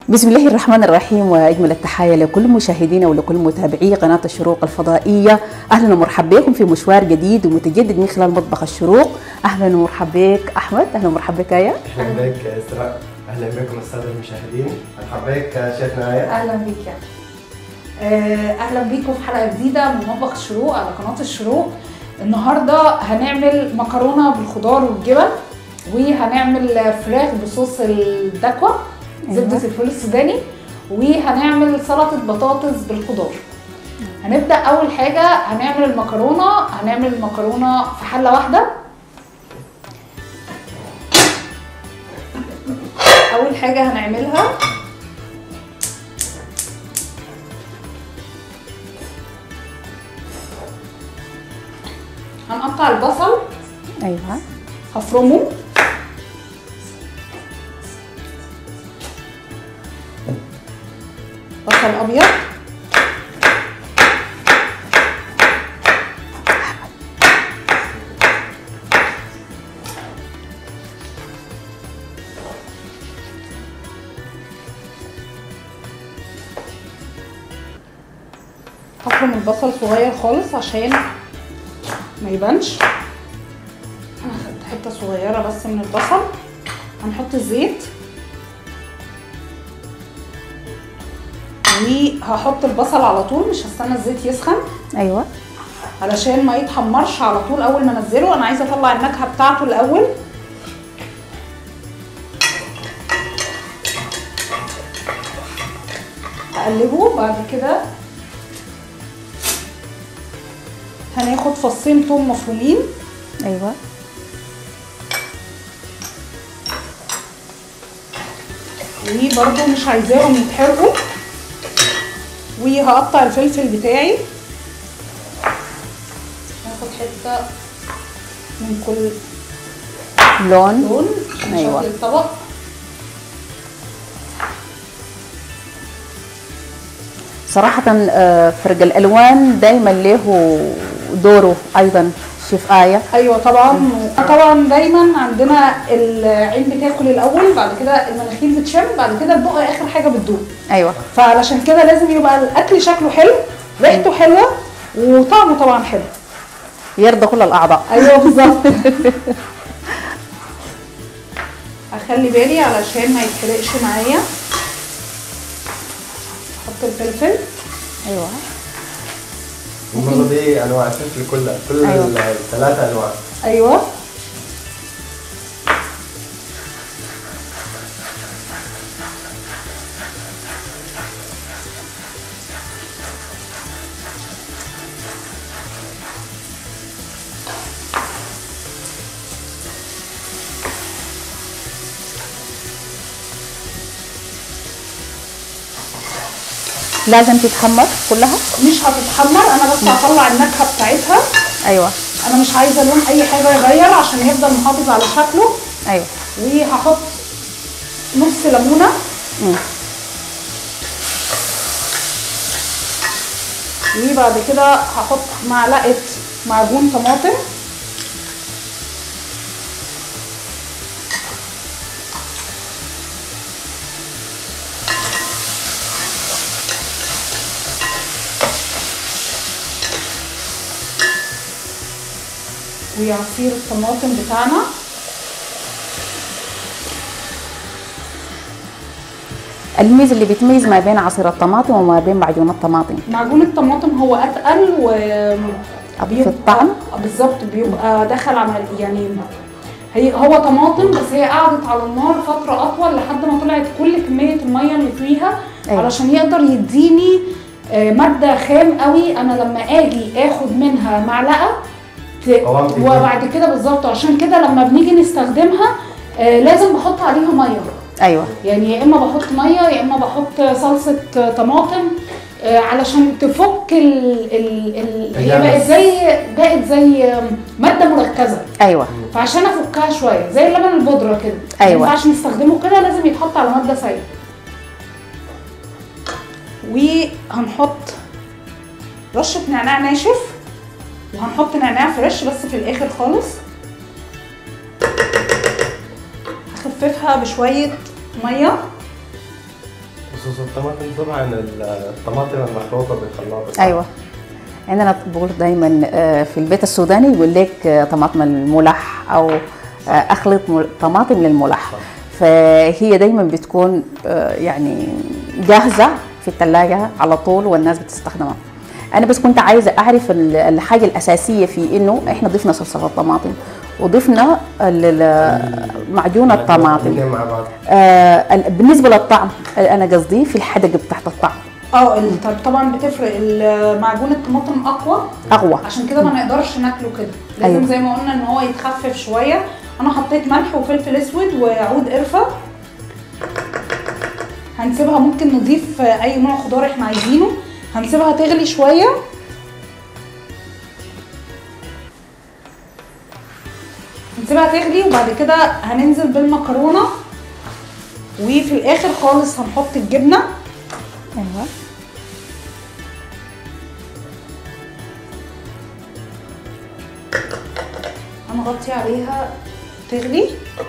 بسم الله الرحمن الرحيم واجمل التحايا لكل مشاهدينا ولكل متابعي قناه الشروق الفضائيه اهلا ومرحبا بكم في مشوار جديد ومتجدد من خلال مطبخ الشروق اهلا ومرحبا بك احمد اهلا ومرحبا بك يا اهلا بك اسراء اهلا بكم الساده المشاهدين مرحبا بك شيفنا ايه اهلا بيك يا آه، اهلا بيكم في حلقه جديده من مطبخ الشروق على قناه الشروق النهارده هنعمل مكرونه بالخضار والجبن وهنعمل فراخ بصوص الدكوه زبده الفول السوداني وهنعمل سلطه بطاطس بالخضار هنبدا اول حاجه هنعمل المكرونه هنعمل المكرونه في حله واحده اول حاجه هنعملها هنقطع البصل ايوه هفرمه بصل ابيض هفرم البصل صغير خالص عشان ما يبانش انا خدت حته صغيره بس من البصل هنحط الزيت وهحط البصل على طول مش هستنى الزيت يسخن ايوه علشان ما يتحمرش على طول اول ما انزله انا عايزه اطلع النكهه بتاعته الاول اقلبه بعد كده هناخد فصين توم مفرومين ايوه وبرده مش عايزاهم يتحرقوا وهقطع الفلفل بتاعي هاخد حته من كل لون لون عشان أيوة. شكل الطبق صراحه آه، فرق الالوان دائما له دوره ايضا شيف ايه ايوه طبعا طبعا دايما عندنا العين بتاكل الاول بعد كده المناخير بتشم بعد كده البق اخر حاجه بتدوب ايوه فعلشان كده لازم يبقى الاكل شكله حلو ريحته حلوه وطعمه طبعا حلو يرضى كل الاعضاء ايوه بالظبط اخلي بالي علشان ما يتحرقش معايا احط الفلفل ايوه المره دي انواع الفلفل كلها كل أيوة. الثلاثه انواع ايوه لازم تتحمر كلها مش هتتحمر انا بس هطلع النكهه بتاعتها ايوه انا مش عايزه لون اي حاجه يغير عشان يفضل محافظ على شكله ايوه وهحط نص ليمونه مم. وبعد كده هحط معلقه معجون طماطم وعصير الطماطم بتاعنا الميزه اللي بتميز ما بين عصير الطماطم وما بين معجون الطماطم معجون الطماطم هو اتقل و في الطعم بالظبط بيبقى دخل عمل يعني هي هو طماطم بس هي قعدت على النار فتره اطول لحد ما طلعت كل كميه الميه اللي فيها أيوة. علشان يقدر يديني آه، ماده خام قوي انا لما اجي اخد منها معلقه ت- قوام تديني. وبعد كده بالظبط عشان كده لما بنيجي نستخدمها آه، لازم بحط عليها ميه ايوه يعني يا اما بحط ميه يا اما بحط صلصه طماطم آه، علشان تفك ال ال ال هي الجبس. بقت زي بقت زي ماده مركزه ايوه فعشان افكها شويه زي اللبن البودره كده أيوة. ما ينفعش نستخدمه كده لازم يتحط على ماده سايله وهنحط رشه نعناع ناشف وهنحط نعناع فريش بس في الاخر خالص هخففها بشويه ميه بخصوص الطماطم طبعا الطماطم المخلوطه بالخلاط ايوه عندنا بقول دايما آه، في البيت السوداني يقول لك آه، طماطم الملح او آه، اخلط مل- طماطم للملح صح. فهي دايما بتكون آه، يعني جاهزه في الثلاجه على طول والناس بتستخدمها انا بس كنت عايزه اعرف ال- الحاجه الاساسيه في انه احنا ضفنا صلصه الطماطم وضفنا ال- ال- معجون الطماطم الاثنين مع بعض آه، ال- بالنسبه للطعم انا قصدي في الحدقه بتاعت الطعم اه ال- طب طبعا بتفرق ال- معجون الطماطم اقوى اقوى عشان كده ما نقدرش ناكله كده لازم أيوة. زي ما قلنا ان هو يتخفف شويه انا حطيت ملح وفلفل اسود وعود قرفه هنسيبها ممكن نضيف اي نوع خضار احنا عايزينه هنسيبها تغلي شويه هنسيبها تغلي وبعد كده هننزل بالمكرونه وفي الاخر خالص هنحط الجبنه ايوه هنغطي عليها تغلي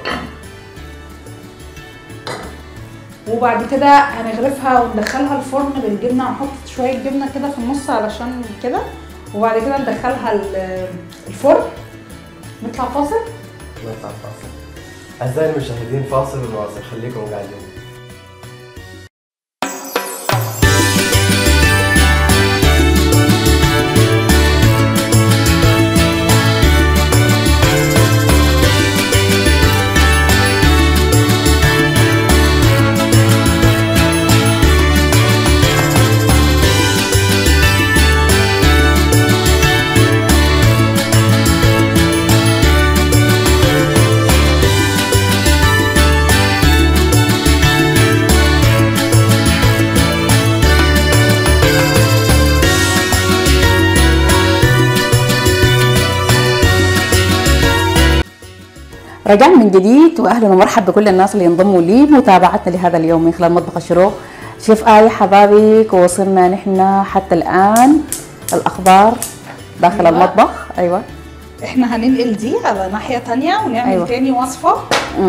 وبعد كده هنغرفها وندخلها الفرن بالجبنه هنحط شويه جبنه كده في النص علشان كده وبعد كده ندخلها ال- الفرن نطلع فاصل نطلع فاصل اعزائي المشاهدين فاصل ونواصل خليكم قاعدين رجعنا من جديد واهلا ومرحبا بكل الناس اللي ينضموا لي متابعتنا لهذا اليوم من خلال مطبخ الشروق شيف آية حبايبك وصلنا نحن حتى الآن الأخبار داخل أيوة. المطبخ أيوة احنا هننقل دي على ناحيه تانية ونعمل أيوة. أيوة. تاني وصفه مم.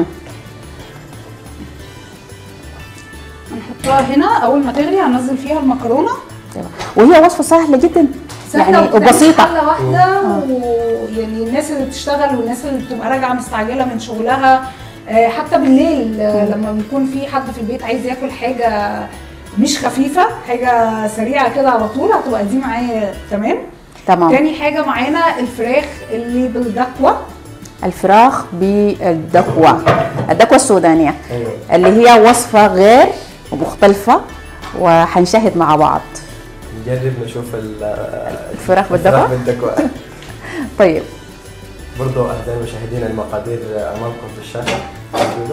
هنحطها هنا اول ما تغلي هننزل فيها المكرونه أيوة. وهي وصفة سهلة جدا سهله يعني وبتتعمل وبسيطة حله واحده ويعني الناس اللي بتشتغل والناس اللي بتبقى راجعه مستعجله من شغلها آه، حتى بالليل آه، لما بيكون في حد في البيت عايز ياكل حاجه مش خفيفه حاجه سريعه كده على طول هتبقى دي معايا تمام تمام تاني حاجه معانا الفراخ اللي بالدكوه الفراخ بالدكوة الدكوة السودانية ايوه اللي هي وصفة غير ومختلفة وحنشاهد مع بعض نجرب نشوف ال- الفراخ بالدكوة؟ الفراخ بالدكوة طيب برضو اعزائي المشاهدين المقادير امامكم في الشاشه موجودة.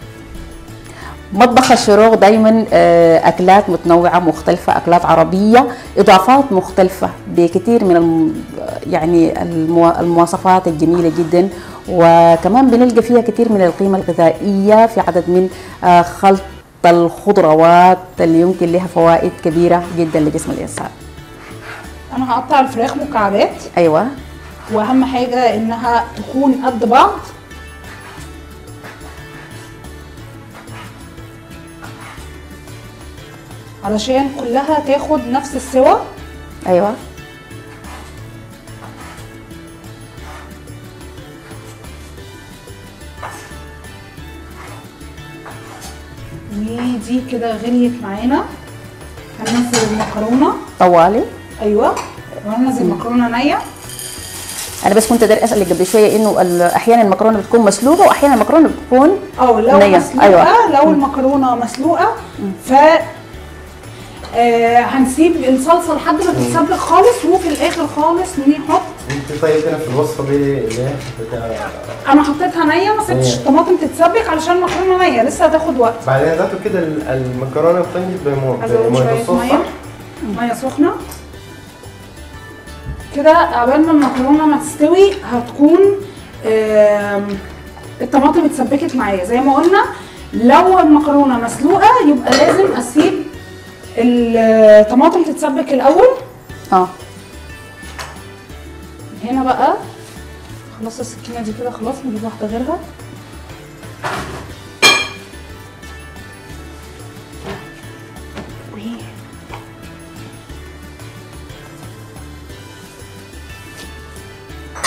مطبخ الشروق دايما آه، اكلات متنوعه مختلفه اكلات عربيه اضافات مختلفه بكثير من الم يعني الموا- المواصفات الجميله جدا وكمان بنلقى فيها كثير من القيمه الغذائيه في عدد من آه، خلط الخضروات اللي يمكن لها فوائد كبيره جدا لجسم الانسان انا هقطع الفراخ مكعبات ايوه واهم حاجه انها تكون قد بعض علشان كلها تاخد نفس السوى ايوه ودي كده غليت معانا هننزل المكرونه طوالي ايوه وهننزل المكرونه نيه انا بس كنت داير اسالك قبل شويه انه ال- احيانا المكرونه بتكون مسلوقه واحيانا المكرونه بتكون او لو نية. مسلوقه أيوة. لو المكرونه مسلوقه ف آه هنسيب الصلصه لحد ما تتسبك خالص وفي الاخر خالص نحط انت طيب هنا في الوصفه دي ليه بتاع انا حطيتها نيه ما سبتش نية. الطماطم تتسبك علشان المكرونه نيه لسه هتاخد وقت بعدين ذاته كده ال- المكرونه بتنجد بمو- ازود بمويه شويه الصوص ميه صح؟ ميه سخنه كده عبال ما المكرونه ما تستوي هتكون آم، الطماطم اتسبكت معايا زي ما قلنا لو المكرونه مسلوقه يبقى لازم اسيب الطماطم تتسبك الاول اه هنا بقى خلاص السكينه دي كده خلاص نجيب واحده غيرها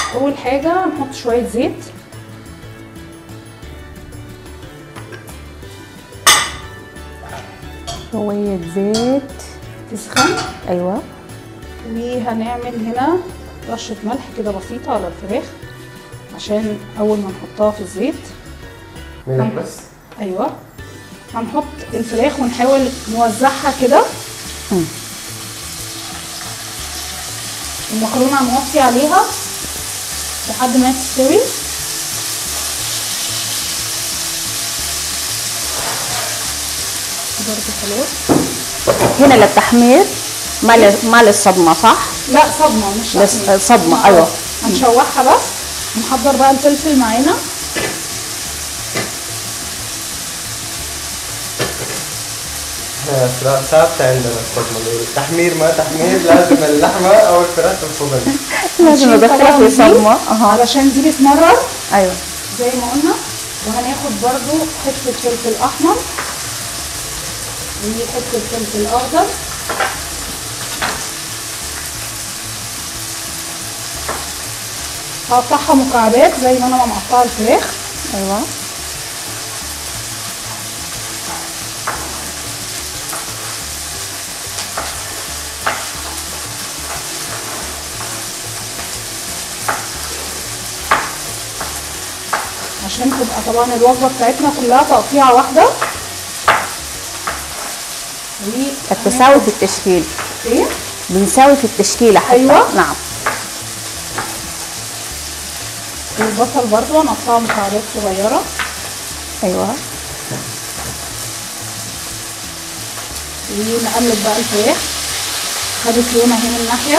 اول حاجه نحط شويه زيت شويه زيت تسخن ايوه وهنعمل هنا رشه ملح كده بسيطه على الفراخ عشان اول ما نحطها في الزيت ملح بس ايوه هنحط الفراخ ونحاول نوزعها كده مم. المكرونه هنوطي عليها لحد ما تستوي برضه خلاص هنا للتحمير ما ل- ما للصدمه صح؟ لا صدمه مش بس- تحمير. صدمة، آه، أيوة. هنشوحها بس نحضر بقى الفلفل معانا احنا فراخ ثابتة عندنا الصدمة دي التحمير ما تحمير لازم اللحمة أو الفراخ تنفضل لازم هنشيل ادخلها طبعاً في دي صدمه اها علشان دي بتمرر ايوه زي ما قلنا وهناخد برضو حتة فلفل أحمر وحتة فلفل أخضر هقطعها مكعبات زي ما أنا مقطعة الفراخ ايوه عشان تبقى طبعا الوجبة بتاعتنا كلها تقطيعة واحدة و التساوي في التشكيل ايه بنساوي في التشكيله حتى أيوة. نعم والبصل برضو هنقطعه مكعبات صغيرة ايوه ونقلب بقى الفراخ خدت لون اهي من ناحية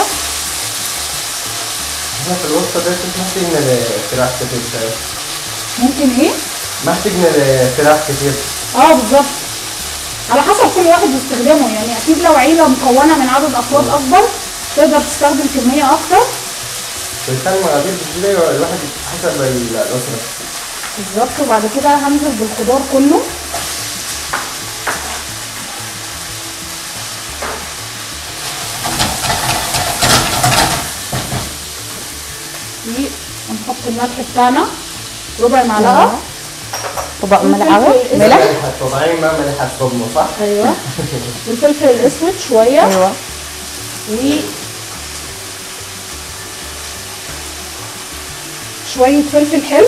احنا في الوسط ده ما احتاجنا لفراخ كتير شايف ممكن ايه؟ ما احتاجنا لفراخ كتير اه بالظبط على حسب كل واحد باستخدامه يعني اكيد لو عيله مكونه من عدد افراد اكبر تقدر تستخدم كميه اكتر بس المقادير بتجي الواحد حسب ال- الأسرة بالظبط وبعد كده هنزل بالخضار كله ونحط الملح بتاعنا ربع معلقه طبق والفلفل ملعقه الأسود. ملح ملح طبيعي ما ملح الصدمة صح؟ ايوه والفلفل الاسود شويه ايوه و شوية فلفل حلو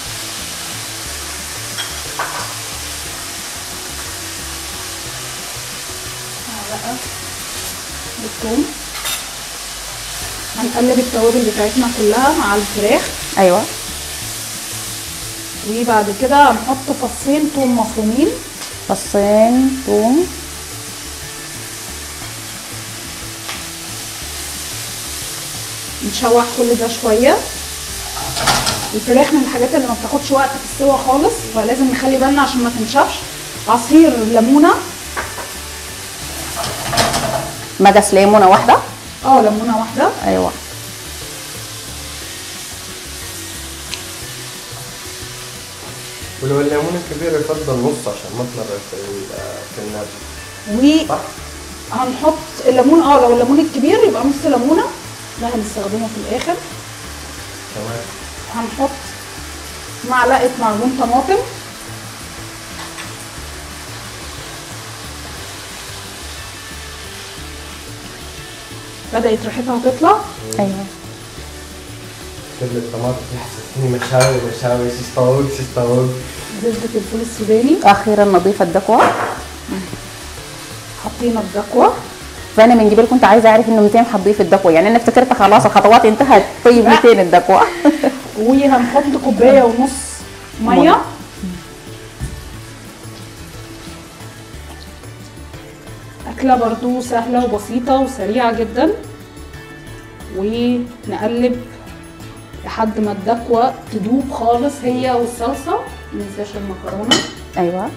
معلقة بالثوم هنقلب التوابل بتاعتنا كلها مع الفراخ ايوه وبعد كده هنحط فصين توم مفرومين فصين ثوم نشوح كل ده شويه الفراخ من الحاجات اللي ما بتاخدش وقت في السوا خالص فلازم نخلي بالنا عشان ما تنشفش عصير ليمونه مقص ليمونه واحده اه ليمونه واحده ايوه ولو الليمون الكبير يفضل نص عشان ما تمرر في ال- في النار صح؟ وهنحط الليمون اه لو الليمون الكبير يبقى نص ليمونه ده هنستخدمه في الاخر تمام هنحط معلقه معجون طماطم بدأت ريحتها تطلع ايوه كل الطماطم يحسسني مشاوي مشاوي سيستاوي سيستاوي زبدة الفول السوداني اخيرا نضيف الدكوه حطينا الدكوة فانا من قبل كنت عايزه اعرف انه 200 حتضيف الدكوه يعني انا افتكرت خلاص الخطوات انتهت طيب 200 الدكوه وهنحط كوباية ونص مية مية. أكلة برضو سهلة وبسيطة وسريعة جدا ونقلب لحد ما الدكوة تدوب خالص هي والصلصة مننساش المكرونة ايوه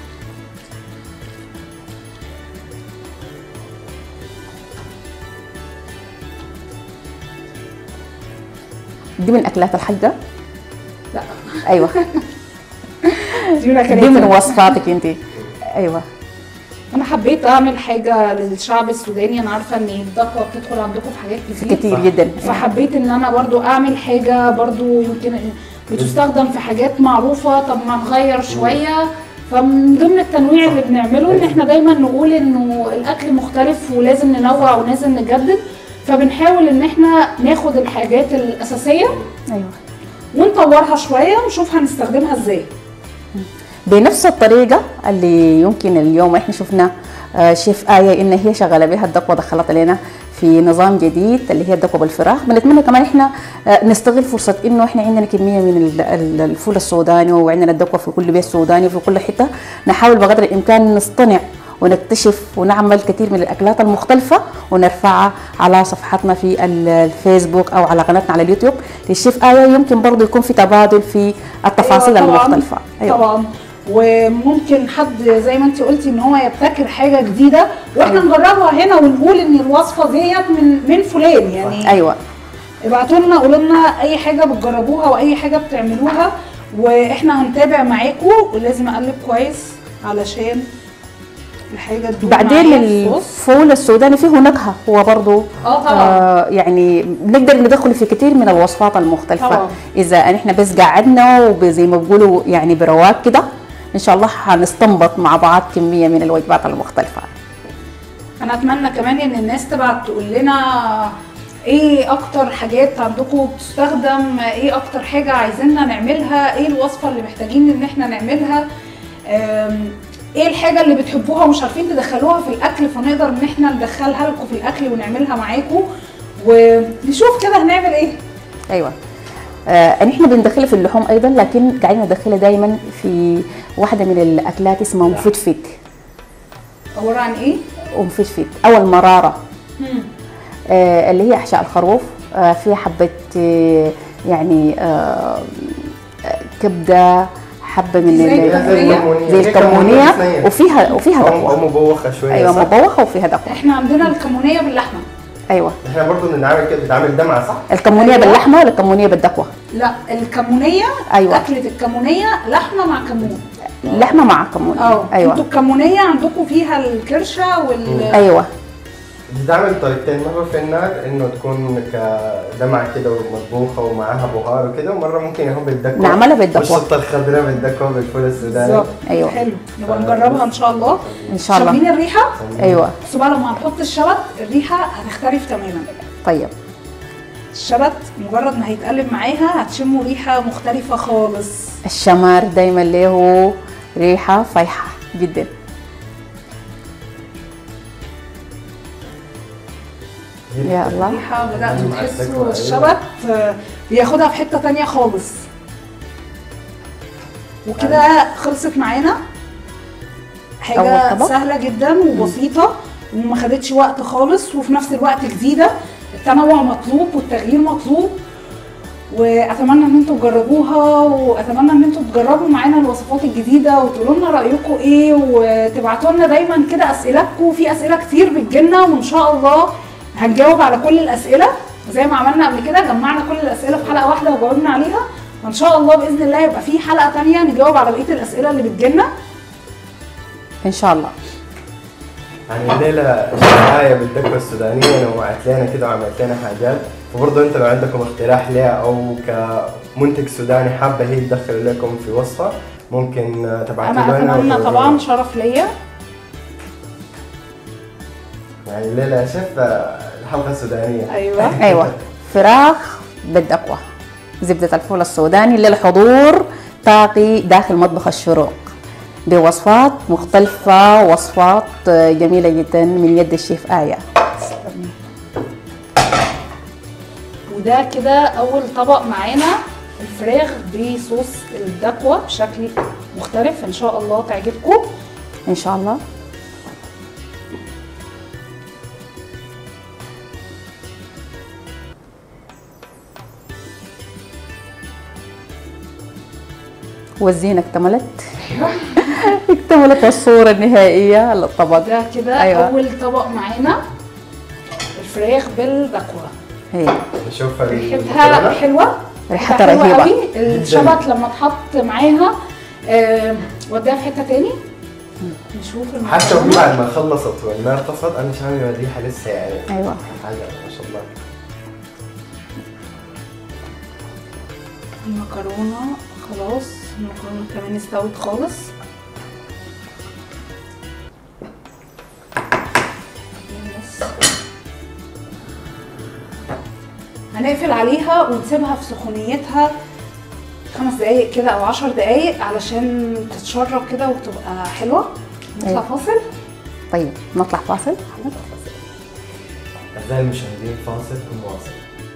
دي من اكلات الحاجه لا ايوه دي من دي من وصفاتك انت ايوه انا حبيت اعمل حاجه للشعب السوداني انا عارفه ان الدقوه بتدخل عندكم في حاجات كتير كتير صح. جدا فحبيت ان انا برضو اعمل حاجه برضو يمكن بتستخدم في حاجات معروفه طب ما نغير شويه فمن ضمن التنويع اللي بنعمله ان احنا دايما نقول انه الاكل مختلف ولازم ننوع ولازم نجدد فبنحاول ان احنا ناخد الحاجات الاساسيه ايوه ونطورها شويه ونشوف هنستخدمها ازاي بنفس الطريقة اللي يمكن اليوم احنا شفنا آه، شيف آية إن هي شغالة بها الدقوة دخلت علينا في نظام جديد اللي هي الدقوة بالفراخ بنتمنى كمان احنا آه، نستغل فرصة إنه احنا عندنا كمية من ال- ال- الفول السوداني وعندنا الدقوة في كل بيت سوداني وفي كل حتة نحاول بقدر الإمكان نصطنع ونكتشف ونعمل كثير من الأكلات المختلفة ونرفعها على صفحتنا في ال- الفيسبوك أو على قناتنا على اليوتيوب للشيف آية يمكن برضه يكون في تبادل في التفاصيل أيوة طبعاً، المختلفة طبعا وممكن حد زي ما انت قلتي ان هو يبتكر حاجه جديده واحنا أيوة. نجربها هنا ونقول ان الوصفه ديت من من فلان يعني أيوة ابعتوا لنا قولوا لنا اي حاجه بتجربوها واي حاجه بتعملوها واحنا هنتابع معاكم ولازم اقلب كويس علشان الحاجه تدوب بعدين معايا الصوص. الفول السوداني فيه نكهه هو برضه اه طبعا آه يعني بنقدر ندخله في كثير من الوصفات المختلفه طبعا. اذا احنا بس قعدنا وزي ما بيقولوا يعني برواق كده ان شاء الله هنستنبط مع بعض كميه من الوجبات المختلفه انا اتمنى كمان ان الناس تبعت تقول لنا ايه اكتر حاجات عندكم بتستخدم ايه اكتر حاجه عايزيننا نعملها ايه الوصفه اللي محتاجين ان احنا نعملها أم، ايه الحاجه اللي بتحبوها ومش عارفين تدخلوها في الاكل فنقدر ان احنا ندخلها لكم في الاكل ونعملها معاكم ونشوف كده هنعمل ايه ايوه آه احنا بندخلها في اللحوم ايضا لكن قاعدين ندخلها دائما في واحده من الاكلات اسمها مفتفت عباره عن ايه ومفتفت او المراره آه، اللي هي احشاء الخروف آه، فيها حبه آه، يعني آه، آه، كبده حبه من زي ال- الكمونية. زي الكمونيه صينية. وفيها وفيها او أو دقوه مبوخه شويه ايوه صح؟ مبوخه وفيها دقوه احنا عندنا الكمونيه باللحمه ايوه احنا برضه بنعمل كده بتعمل دمعه صح؟ الكمونيه أيوة. باللحمه ولا الكمونيه بالدقوه لا الكمونيه أيوة. اكله الكمونيه لحمه مع كمون لحمه مع كمون اه انتوا ايوه الكمونيه عندكم فيها الكرشه وال ايوه بتتعمل طريقتين مره في النار انه تكون كدمعه كده ومطبوخه ومعاها بهار وكده ومره ممكن يكون بالدكوه نعملها بالدكوة. والشطه الخضراء بالدكوه بالفول السوداني بالظبط أيوة. حلو نبقى نجربها ان شاء الله ان شاء الله شامين الريحه ايوه بس بقى لما هنحط الشبت الريحه هتختلف تماما طيب الشبت مجرد ما هيتقلب معاها هتشموا ريحه مختلفه خالص الشمار دايما له ريحه فايحه جدا يا الله الريحه بداتوا مع تحسوا الدكوة، أيوة. الشبت آه، بياخدها في حته تانية خالص وكده خلصت معانا حاجه أول طبق. سهله جدا وبسيطه وما خدتش وقت خالص وفي نفس الوقت جديده التنوع مطلوب والتغيير مطلوب واتمنى ان انتوا تجربوها واتمنى ان انتوا تجربوا معانا الوصفات الجديده وتقولوا لنا رايكم ايه وتبعتوا لنا دايما كده اسئلتكم في اسئله كتير بتجيلنا وان شاء الله هنجاوب على كل الاسئله زي ما عملنا قبل كده جمعنا كل الاسئله في حلقه واحده وجاوبنا عليها وان شاء الله باذن الله يبقى في حلقه تانية نجاوب على بقيه الاسئله اللي بتجيلنا ان شاء الله يعني الليله آية بالدكوة السودانية نوعت لنا كده وعملت لنا حاجات فبرضه انتوا لو عندكم اقتراح لها او كمنتج سوداني حابة هي تدخل لكم في وصفة ممكن آه، تبعتوا انا لنا اتمنى وتقولوا طبعا لنا. شرف ليا يعني الليلة يا شيف آه، الحلقة سودانية ايوه ايوه فراخ بالدقوه زبده الفول السوداني للحضور طاقي داخل مطبخ الشروق بوصفات مختلفة وصفات جميلة جدا من يد الشيف آية وده كده اول طبق معانا الفراخ بصوص الدكوة بشكل مختلف ان شاء الله تعجبكم إن شاء الله والزينة اكتملت اكتملت الصورة النهائية للطبق ده كده أيوة. اول طبق معانا الفراخ بالدكوة هي. نشوف ريحتها المكرونة. حلوة ريحتها حلوة رهيبة. قوي الشبت لما اتحط معاها آه، وديها في حتة تاني نشوف حتى وهي المكرونه بعد ما خلصت والنار طفت انا شامم الريحه لسه يعني ايوه حاجه ما شاء الله المكرونه خلاص المكرونه كمان استوت خالص بس. هنقفل عليها ونسيبها في سخونيتها خمس دقايق كده او عشر دقايق علشان تتشرب كده وتبقى حلوه نطلع أيوة. فاصل طيب نطلع فاصل اعزائي المشاهدين فاصل ونواصل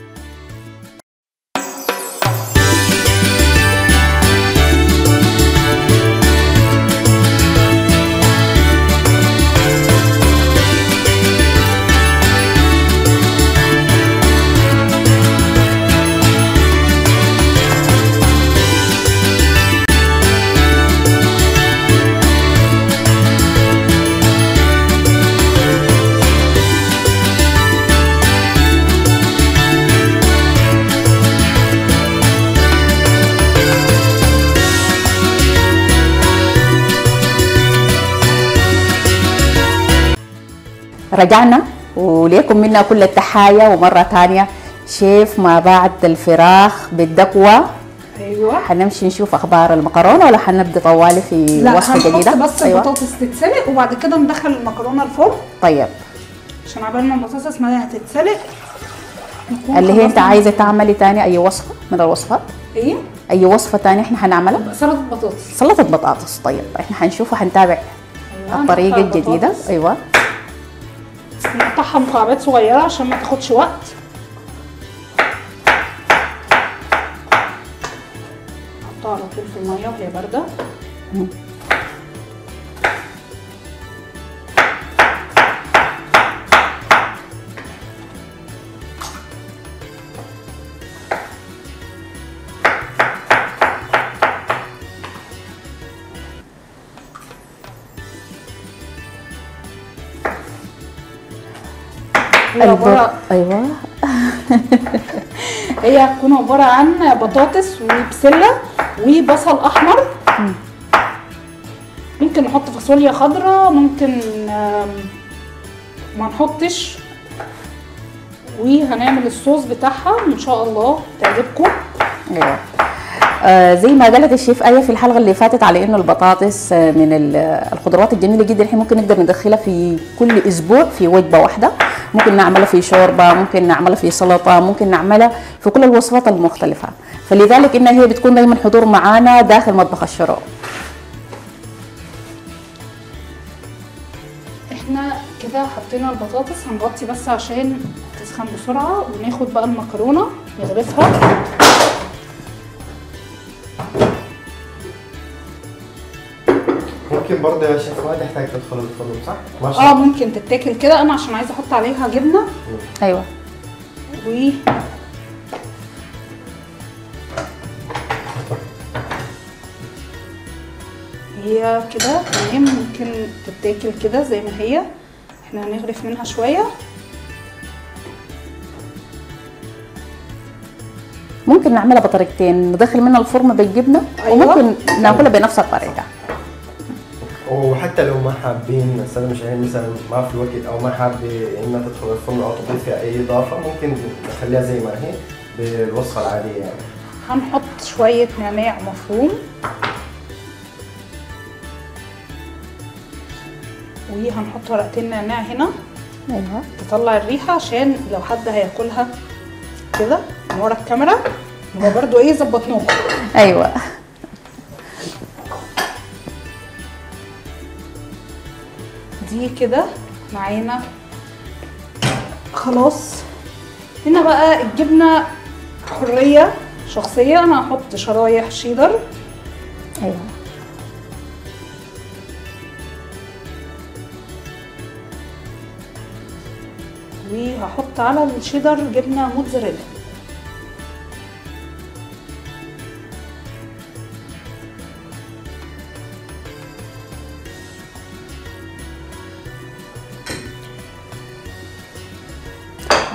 رجعنا وليكم منا كل التحايا ومرة تانية شيف ما بعد الفراخ بالدكوة ايوه حنمشي نشوف أخبار المكرونة ولا حنبدأ طوالي في لا وصفة جديدة هنحط بس أيوة. البطاطس تتسلق وبعد كده ندخل المكرونه الفرن طيب عشان عبال ما البطاطس ما هتتسلق نكون اللي هي انت خلصنا. عايزة تعملي تاني أي وصفة من الوصفات ايه أي وصفة تانية احنا حنعملها سلطه بطاطس سلطة بطاطس طيب احنا حنشوف وحنتابع أيوة، الطريقة نقطع الجديدة البطاطس، أيوة نقطعها مكعبات صغيره عشان ما تاخدش وقت نحطها على طول في الميه وهي بارده هي عباره البط... أيوة هي هتكون عباره عن بطاطس وبسله وبصل احمر ممكن نحط فاصوليا خضراء ممكن آم، ما نحطش وهنعمل الصوص بتاعها ان شاء الله تعجبكم ايوه آه زي ما قالت الشيف آية في الحلقة اللي فاتت على إنه البطاطس آه، من ال- الخضروات الجميلة جدا احنا ممكن نقدر ندخلها في كل أسبوع في وجبة واحدة ممكن نعملها في شوربة ممكن نعملها في سلطة ممكن نعملها في كل الوصفات المختلفة فلذلك إنها هي بتكون دايما حضور معانا داخل مطبخ الشروق احنا كده حطينا البطاطس هنغطي بس عشان تسخن بسرعه وناخد بقى المكرونه نغرفها ممكن برضه يا شيخ ما تحتاج تدخل الفرن صح؟ ما شاء اه الله ممكن تتاكل كده انا عشان عايزه احط عليها جبنه أيوة و هي كده تمام ممكن تتاكل كده زي ما هي احنا هنغرف منها شويه ممكن نعملها بطريقتين ندخل منها الفرن بالجبنة أيوة. وممكن ناكلها بنفس الطريقة وحتى لو ما حابين الساده المشاهدين مثلا ما في وقت او ما حابه انها تدخل الفرن او تضيف فيها اي اضافه ممكن نخليها زي ما هي بالوصفه العاديه يعني هنحط شويه نعناع مفروم وهنحط ورقتين نعناع هنا أيوة تطلع الريحه عشان لو حد هياكلها كده من ورا الكاميرا نبقى برضو ايه ظبطناكم أيوة دي كده معانا خلاص هنا بقى الجبنه حريه شخصيه انا هحط شرايح شيدر أيوة وهحط على الشيدر جبنه موتزاريلا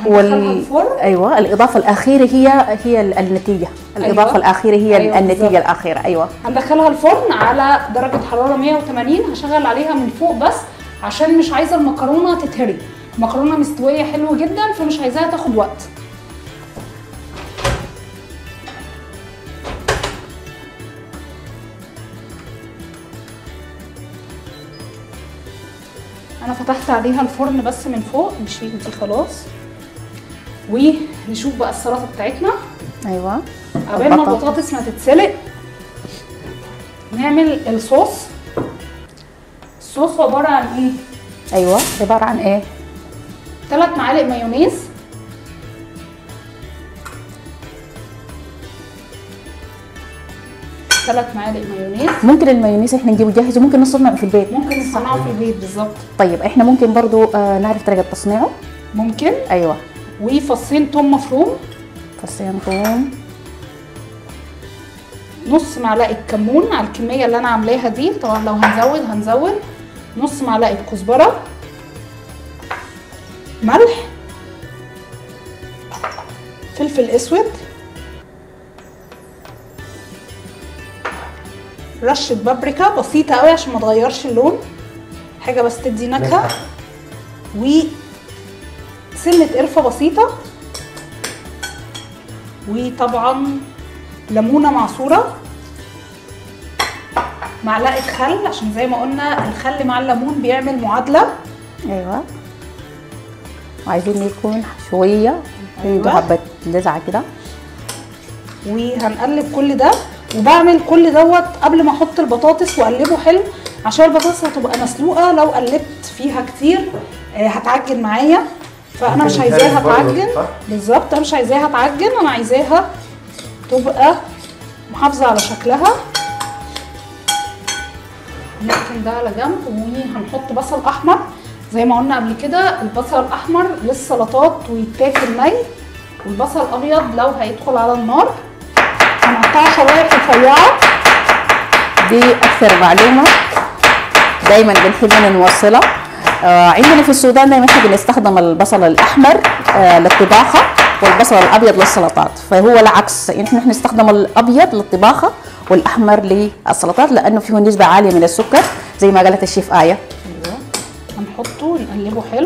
هندخلها الفرن ايوه الاضافه الاخيره هي هي ال- النتيجه الاضافه أيوة. الاخيره هي أيوة النتيجه بالظبط. الاخيره ايوه هندخلها الفرن على درجة حرارة 180 هشغل عليها من فوق بس عشان مش عايزة المكرونة تتهري المكرونة مستوية حلو جدا فمش عايزاها تاخد وقت انا فتحت عليها الفرن بس من فوق نشيل دي خلاص ونشوف بقى السلطة بتاعتنا ايوه قبل ما البطاطس. البطاطس ما تتسلق نعمل الصوص الصوص عبارة عن ايه؟ ايوه عباره عن ايه ثلاث معالق مايونيز ثلاث معالق مايونيز ممكن المايونيز احنا نجيبه جاهز وممكن نصنعه في البيت ممكن نصنعه في البيت بالظبط طيب احنا ممكن برضو آه نعرف طريقه تصنيعه ممكن ايوه وفصين توم مفروم فصين ثوم نص معلقه كمون على الكميه اللي انا عاملاها دي طبعا لو هنزود هنزود نص معلقه كزبره ملح فلفل اسود رشه بابريكا بسيطه قوي عشان ما تغيرش اللون حاجه بس تدي نكهه و سنه قرفه بسيطه وطبعا ليمونه معصوره معلقه خل عشان زي ما قلنا الخل مع الليمون بيعمل معادله ايوه وعايزين يكون شويه عنده أيوة. حبه لزعه كده وهنقلب كل ده وبعمل كل دوت قبل ما احط البطاطس واقلبه حلو عشان البطاطس هتبقى مسلوقه لو قلبت فيها كتير آه، هتعجن معايا فانا ممكن مش عايزاها تتهرس برضه، تعجن صح؟ بالظبط انا مش عايزاها تعجن انا عايزاها تبقى محافظه على شكلها نركن ده على جنب وهنحط بصل احمر زي ما قلنا قبل كده البصل الاحمر للسلطات ويتاكل ني والبصل الابيض لو هيدخل على النار هنقطعها شرايح رفيعه دي اكثر معلومه دايما بنحب ان نوصلها آه عندنا في السودان دايما احنا بنستخدم البصل الاحمر آه للطباخه والبصل الابيض للسلطات فهو العكس يعني احنا نستخدم الابيض للطباخه والاحمر للسلطات لانه فيه نسبه عاليه من السكر زي ما قالت الشيف ايه ايوه هنحطه ونقلبه حلو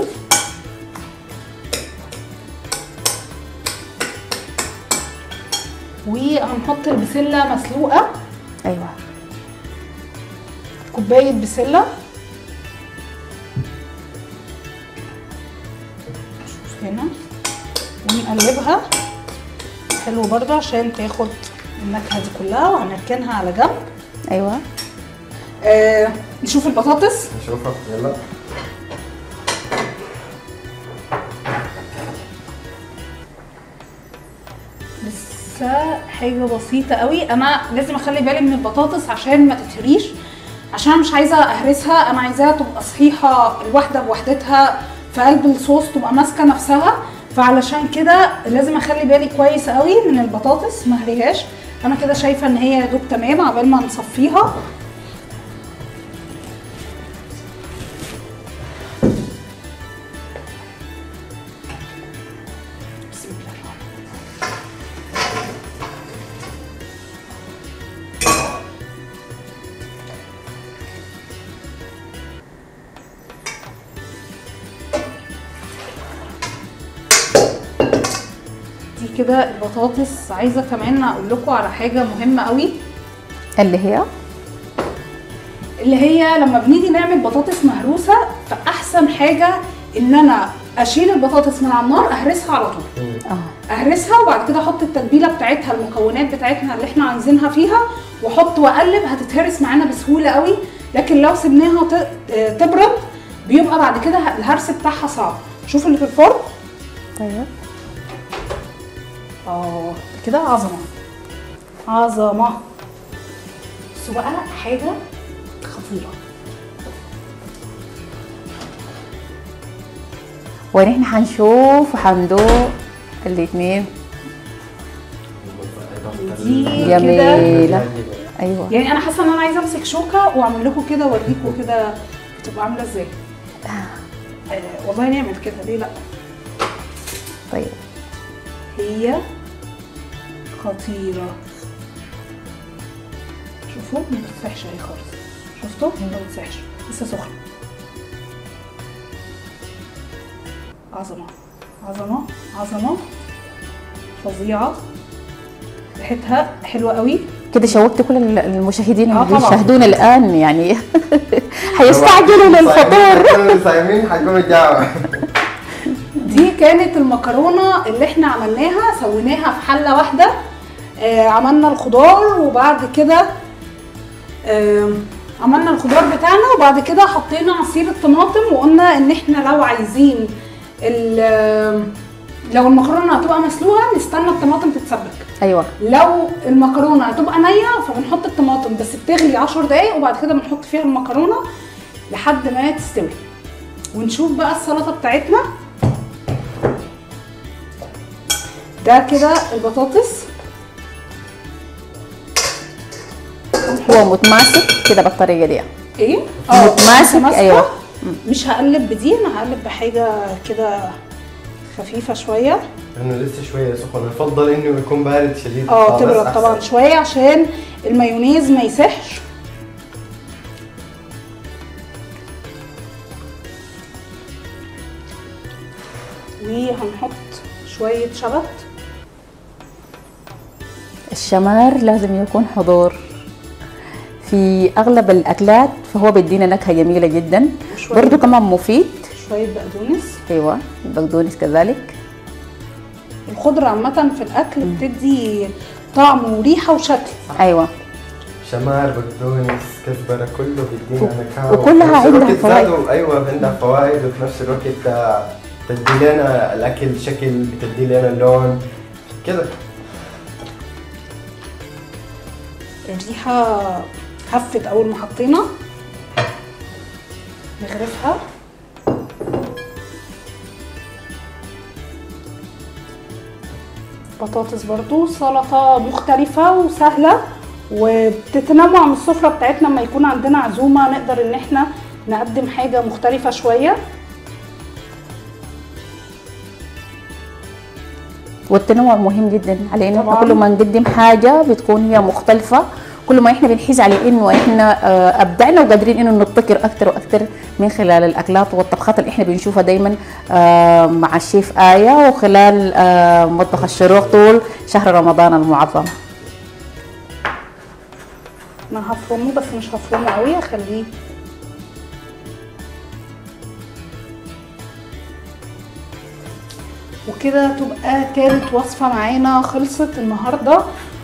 وهنحط البسله مسلوقه ايوه كوبايه بسله شوف هنا ونقلبها حلو برضه عشان تاخد النكهه دي كلها وهنركنها على جنب ايوه آه نشوف البطاطس نشوفها يلا لسه حاجه بسيطه قوي انا لازم اخلي بالي من البطاطس عشان ما تتهريش عشان أنا مش عايزه اهرسها انا عايزاها تبقى صحيحه الواحده بوحدتها في قلب الصوص تبقى ماسكه نفسها فعلشان كده لازم اخلي بالي كويس قوي من البطاطس ما اهريهاش انا كده شايفه ان هي يا دوب تمام عقبال ما نصفيها بسم الله الرحمن الرحيم. دي كده البطاطس عايزه كمان اقول لكم على حاجه مهمه قوي اللي هي اللي هي لما بنيجي نعمل بطاطس مهروسه فاحسن حاجه ان انا اشيل البطاطس من على النار اهرسها على طول اه اهرسها وبعد كده احط التتبيله بتاعتها المكونات بتاعتنا اللي احنا عايزينها فيها واحط واقلب هتتهرس معانا بسهوله قوي لكن لو سيبناها ت- آه، تبرد بيبقى بعد كده الهرس بتاعها صعب شوف اللي في الفرن طيب اه كده عظمه عظمه بصوا بقى حاجه خطيره ونحن حنشوف وحندوق الاثنين دي جميلة ايوه يعني انا حاسه ان انا عايزه امسك شوكه واعمل لكم كده واوريكم كده بتبقى عامله ازاي آه والله نعمل كده ليه لا طيب هي خطيرة شوفوا ما بتسيحش اهي خالص شفتوا ما بتسيحش لسه سخنة عظمة عظمة عظمة فظيعة ريحتها حلوة قوي كده شوقت كل المشاهدين آه اللي طبعاً. بيشاهدونا الان يعني حيستعجلوا للفطور كانوا صايمين حيكونوا جاعوا دي كانت المكرونه اللي احنا عملناها سويناها في حله واحده آه عملنا الخضار وبعد كده آه عملنا الخضار بتاعنا وبعد كده حطينا عصير الطماطم وقلنا ان احنا لو عايزين ال- لو المكرونه هتبقى مسلوقه نستنى الطماطم تتسبك ايوه لو المكرونه هتبقى نيه فبنحط الطماطم بس بتغلي 10 دقايق وبعد كده بنحط فيها المكرونه لحد ما تستوي ونشوف بقى السلطه بتاعتنا ده كده البطاطس هو متماسك كده بالطريقه دي ايه متماسك، متماسكة. أيوة. مش هقلب بدي انا هقلب بحاجه كده خفيفه شويه لانه لسه شويه سخن يفضل انه يكون بارد شديد اه خالص تبرد أحسن. طبعا شويه عشان المايونيز ما يسحش وهنحط شويه شبت الشمار لازم يكون حضور في اغلب الاكلات فهو بيدينا نكهه جميله جدا وشوية- برضو كمان مفيد شويه بقدونس ايوه البقدونس كذلك الخضره عامه في الاكل بتدي طعم وريحه وشكل ايوه شمار بقدونس كزبره كله بيدينا نكهه وكلها وفي نفس عندها الوقت فوائد. ذاته- ايوه عندها فوائد وفي نفس الوقت آه، تدي لنا الاكل شكل بتدي لنا اللون كده الريحه هفت اول ما حطينا نغرفها بطاطس برضو سلطة مختلفة وسهلة وبتتنوع من السفرة بتاعتنا لما يكون عندنا عزومة نقدر ان احنا نقدم حاجة مختلفة شوية والتنوع مهم جدا علينا طبعاً. كل ما نقدم حاجه بتكون هي مختلفه كل ما احنا بنحس على انه احنا آه، ابدعنا وقادرين انه نبتكر اكثر واكثر من خلال الاكلات والطبخات اللي احنا بنشوفها دايما آه، مع الشيف ايه وخلال آه، مطبخ الشروق طول شهر رمضان المعظم انا هفرمه بس مش هفرمه قوي هخليه وكده تبقى تالت وصفة معانا خلصت النهاردة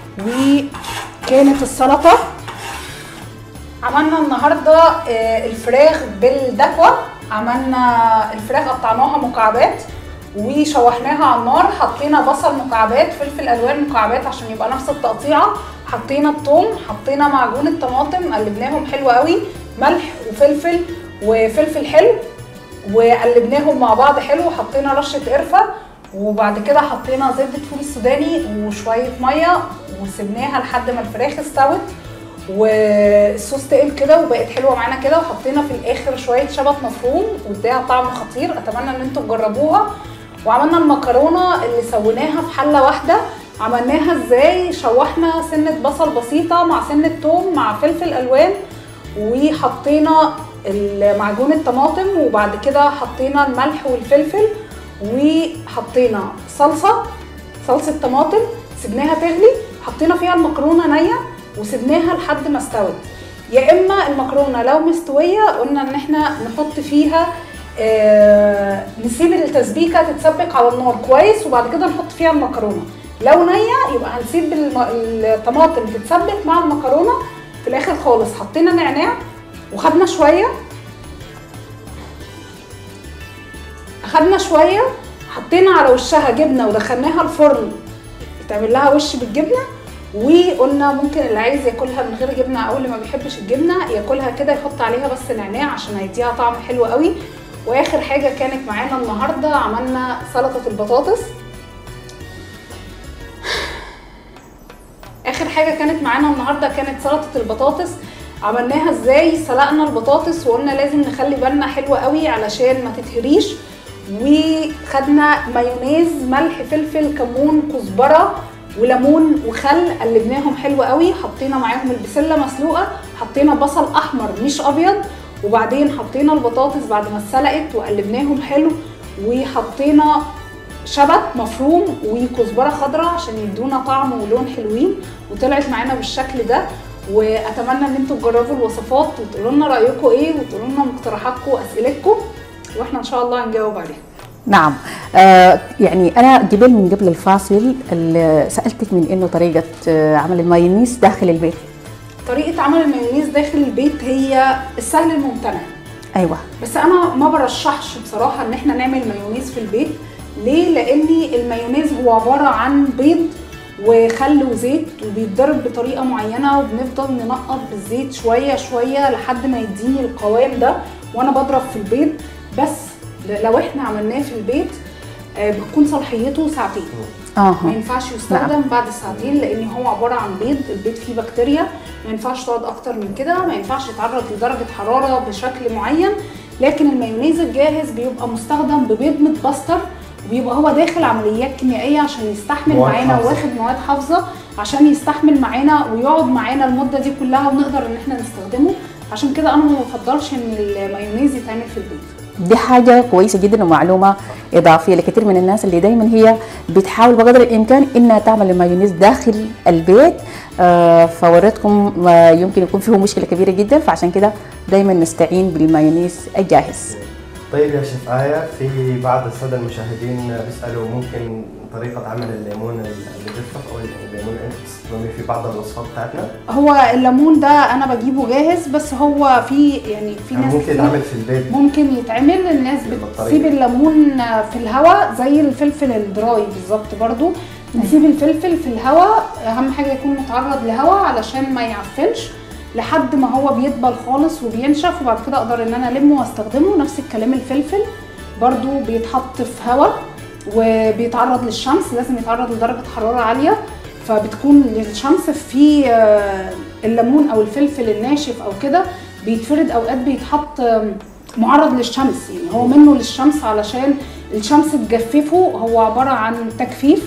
وكانت السلطة عملنا النهاردة آه، الفراخ بالدكوة عملنا الفراخ قطعناها مكعبات وشوحناها على النار حطينا بصل مكعبات فلفل الوان مكعبات عشان يبقى نفس التقطيعه حطينا الثوم حطينا معجون الطماطم قلبناهم حلو قوي ملح وفلفل وفلفل حلو وقلبناهم مع بعض حلو وحطينا رشه قرفه وبعد كده حطينا زبده فول السوداني وشويه ميه وسبناها لحد ما الفراخ استوت والصوص تقل كده وبقت حلوه معانا كده وحطينا في الاخر شويه شبت مفروم واداها طعم خطير اتمنى ان انتم تجربوها وعملنا المكرونه اللي سويناها في حله واحده عملناها ازاي شوحنا سنه بصل بسيطه مع سنه توم مع فلفل الوان وحطينا معجون الطماطم وبعد كده حطينا الملح والفلفل وحطينا صلصه صلصه طماطم سيبناها تغلي حطينا فيها المكرونه نيه وسيبناها لحد ما استوت يا اما المكرونه لو مستويه قلنا ان احنا نحط فيها آه نسيب التسبيكه تتسبك على النار كويس وبعد كده نحط فيها المكرونه لو نيه يبقى هنسيب الم- الطماطم تتسبك مع المكرونه في الاخر خالص حطينا نعناع وخدنا شويه اخدنا شويه حطينا على وشها جبنه ودخلناها الفرن يتعمل لها وش بالجبنه وقلنا ممكن اللي عايز ياكلها من غير جبنه او اللي ما بيحبش الجبنه ياكلها كده يحط عليها بس نعناع عشان هيديها طعم حلو قوي واخر حاجه كانت معانا النهارده عملنا سلطه البطاطس اخر حاجه كانت معانا النهارده كانت سلطه البطاطس عملناها ازاي سلقنا البطاطس وقلنا لازم نخلي بالنا حلوه قوي علشان ما تتهريش وخدنا مايونيز ملح فلفل كمون كزبره وليمون وخل قلبناهم حلو قوي حطينا معاهم البسله مسلوقه حطينا بصل احمر مش ابيض وبعدين حطينا البطاطس بعد ما اتسلقت وقلبناهم حلو وحطينا شبت مفروم وكزبره خضراء عشان يدونا طعم ولون حلوين وطلعت معانا بالشكل ده واتمنى ان انتوا تجربوا الوصفات وتقولوا لنا رايكم ايه وتقولوا لنا مقترحاتكم واسئلتكم واحنا ان شاء الله هنجاوب عليها نعم آه يعني انا قبل من قبل الفاصل ال- سالتك من انه طريقه آه، عمل المايونيز داخل البيت طريقه عمل المايونيز داخل البيت هي السهل الممتنع ايوه بس انا ما برشحش بصراحه ان احنا نعمل مايونيز في البيت ليه لان المايونيز هو عباره عن بيض وخل وزيت وبيتضرب بطريقه معينه وبنفضل ننقط بالزيت شويه شويه لحد ما يديني القوام ده وانا بضرب في البيض بس لو احنا عملناه في البيت آه، بتكون صلاحيته ساعتين اه ما ينفعش يستخدم بعد ساعتين لان هو عباره عن بيض البيض فيه بكتيريا ما ينفعش تقعد اكتر من كده ما ينفعش يتعرض لدرجه حراره بشكل معين لكن المايونيز الجاهز بيبقى مستخدم ببيض متبستر وبيبقى هو داخل عمليات كيميائيه عشان يستحمل مواد معانا حافظة. واخد مواد حافظه عشان يستحمل معانا ويقعد معانا المده دي كلها ونقدر ان احنا نستخدمه عشان كده انا ما بفضلش ان المايونيز يتعمل في البيت دي حاجة كويسة جدا ومعلومة إضافية لكثير من الناس اللي دايما هي بتحاول بقدر الإمكان إنها تعمل المايونيز داخل البيت آه فوريتكم ما يمكن يكون فيه مشكلة كبيرة جدا فعشان كده دايما نستعين بالمايونيز الجاهز طيب يا شيف آية في بعض السادة المشاهدين بيسألوا ممكن طريقة عمل الليمون المجفف أو الليمون اللي أنت بتستخدميه في بعض الوصفات بتاعتنا هو الليمون ده انا بجيبه جاهز بس هو في يعني في يعني ناس ممكن كتير يتعمل في البيت ممكن يتعمل الناس بالطريقة. بتسيب الليمون في الهواء زي الفلفل الدراي بالظبط برضو نسيب الفلفل في الهواء اهم حاجه يكون متعرض لهواء علشان ما يعفنش لحد ما هو بيدبل خالص وبينشف وبعد كده اقدر ان انا المه واستخدمه نفس الكلام الفلفل برضو بيتحط في هواء وبيتعرض للشمس لازم يتعرض لدرجه حراره عاليه فبتكون للشمس في آه، الليمون او الفلفل الناشف او كده بيتفرد اوقات بيتحط آم، معرض للشمس يعني هو منه للشمس علشان الشمس تجففه هو عباره عن تجفيف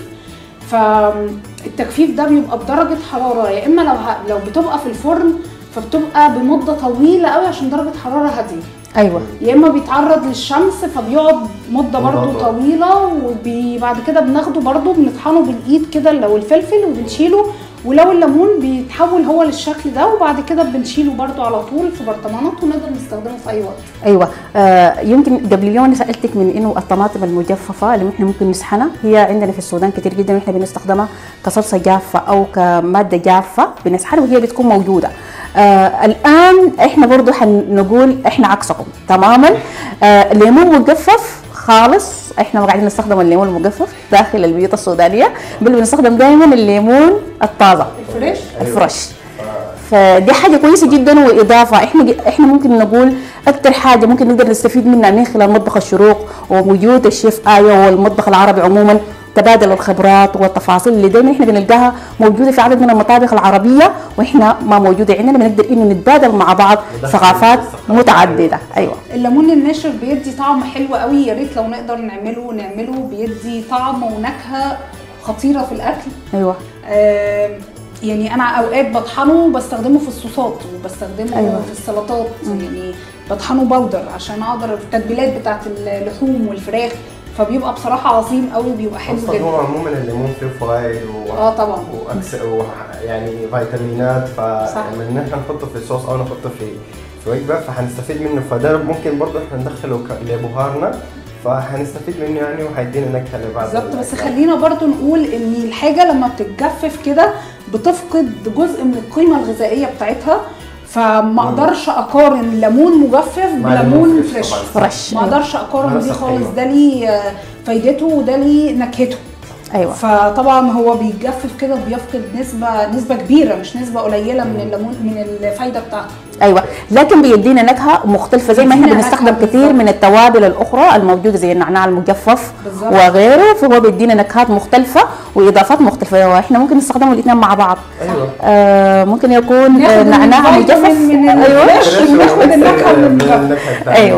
فالتجفيف ده بيبقى بدرجه حراره يا اما لو ه... لو بتبقى في الفرن فبتبقى بمده طويله قوي عشان درجه حراره هاديه أيوة يا اما بيتعرض للشمس فبيقعد مده برضو مدة. طويله وبعد كده بناخده برضو بنطحنه بالايد كده لو الفلفل وبنشيله ولو الليمون بيتحول هو للشكل ده وبعد كده بنشيله برضو على طول في برطمانات ونقدر نستخدمه في اي وقت ايوه آه يمكن قبل يوم انا سالتك من انه الطماطم المجففه اللي احنا ممكن نسحنها هي عندنا في السودان كتير جدا واحنا بنستخدمها كصلصه جافه او كماده جافه بنسحنها وهي بتكون موجوده آه الان احنا برضو حنقول احنا عكسكم تماما آه ليمون مجفف خالص احنا ما قاعدين نستخدم الليمون المجفف داخل البيوت السودانيه بل بنستخدم دائما الليمون الطازه الفريش الفريش فدي حاجه كويسه جدا واضافه احنا احنا ممكن نقول اكثر حاجه ممكن نقدر نستفيد منها من خلال مطبخ الشروق ووجود الشيف ايه والمطبخ العربي عموما تبادل الخبرات والتفاصيل اللي دائما احنا بنلقاها موجوده في عدد من المطابخ العربيه واحنا ما موجوده عندنا بنقدر انه نتبادل مع بعض ندخل ثقافات الثقافات. متعدده ايوه الليمون الناشف بيدي طعم حلو قوي يا ريت لو نقدر نعمله نعمله بيدي طعم ونكهه خطيره في الاكل ايوه آم، يعني انا اوقات بطحنه وبستخدمه في الصوصات وبستخدمه أيوة. أيوة. في السلطات يعني بطحنه بودر عشان اقدر التتبيلات بتاعت اللحوم والفراخ فبيبقى بصراحه عظيم قوي وبيبقى حلو اصلا جدا هو عموما الليمون فيه فوائد و... اه طبعا وأكس... و... يعني فيتامينات صح. فلما ان احنا نحطه في صوص او نحطه في في وجبه فحنستفيد منه فده ممكن برضه احنا ندخله ك... لبهارنا فحنستفيد منه يعني وهيدينا نكهه لبعض بالظبط بس الأكلات. خلينا برضو نقول ان الحاجه لما بتتجفف كده بتفقد جزء من القيمه الغذائيه بتاعتها فما اقدرش اقارن ليمون مجفف مع ليمون بليمون فريش فريش طبعاً. فريش ما اقدرش اقارن ولا دي صحية. خالص ده ليه آه، فايدته وده ليه نكهته ايوه فطبعا هو بيتجفف كده بيفقد نسبه نسبه كبيره مش نسبه قليله من الليمون من الفايده بتاعته ايوه لكن بيدينا نكهه مختلفه زي ما احنا بيدينا بنستخدم نكهة كثير بالظبط. من التوابل الاخرى الموجوده زي النعناع المجفف بالظبط. وغيره فهو بيدينا نكهات مختلفه واضافات مختلفه واحنا ممكن نستخدمه الاثنين مع بعض ايوه آه ممكن يكون آه ناخد نعناع الفيتامين مجفف من ايوه الفريش وناخد النكهه من المجفف النكهه بتاعته. ايوه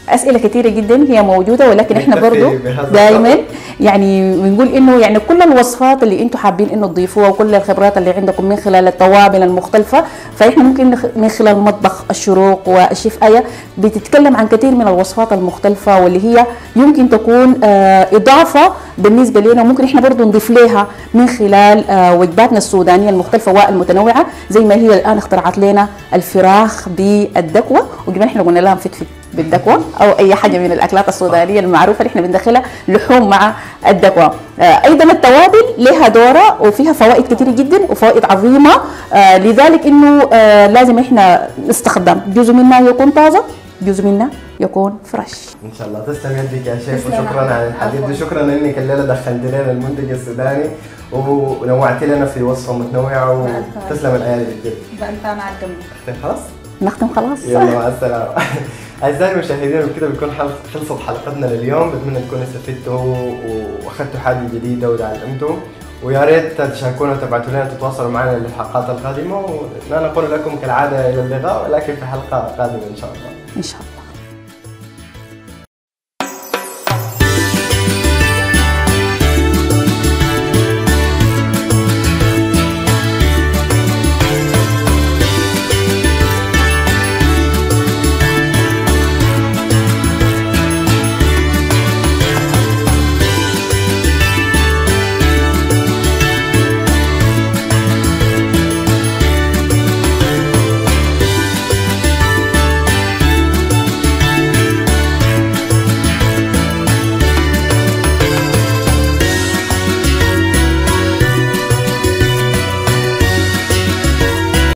اسئله كثيره جدا هي موجوده ولكن احنا نكتفي برضو بهذا دائما القدر. يعني بنقول انه يعني كل الوصفات اللي انتم حابين انه تضيفوها وكل الخبرات اللي عندكم من خلال التوابل المختلفه فاحنا ممكن نخ- من خلال مطبخ الشروق والشيف ايه بتتكلم عن كثير من الوصفات المختلفه واللي هي يمكن تكون آه، اضافه بالنسبه لنا وممكن احنا برضو نضيف لها من خلال آه، وجباتنا السودانيه المختلفه والمتنوعه زي ما هي الان اخترعت لنا الفراخ بالدكوه وكمان احنا قلنا لها فتفت بالدكوه او اي حاجه من الاكلات السودانيه المعروفه اللي احنا بندخلها لحوم مع الدكوه آه، ايضا التوابل لها دوره وفيها فوائد كثيره جدا وفوائد عظيمه آه، لذلك انه آه، لازم احنا نستخدم جزء منها يكون طازه جزء منها يكون فريش ان شاء الله تسلم يدك يا شيف تسلم وشكرا عليك. على الحديث عفواً. وشكرا انك الليله دخلت لنا المنتج السوداني ونوعت لنا في وصفه متنوعه وتسلم الايادي بجد بقى انت انا على الجنب خلاص نختم خلاص يلا مع السلامه اعزائي المشاهدين وبكده بيكون حل- خلصت حلقتنا لليوم بتمنى تكونوا استفدتوا واخذتوا حاجه جديده وتعلمتوا ويا ريت تشاركونا وتبعتوا لنا تتواصلوا معنا للحلقات القادمه ولا نقول لكم كالعاده الى اللقاء ولكن في حلقه قادمه ان شاء الله ان شاء الله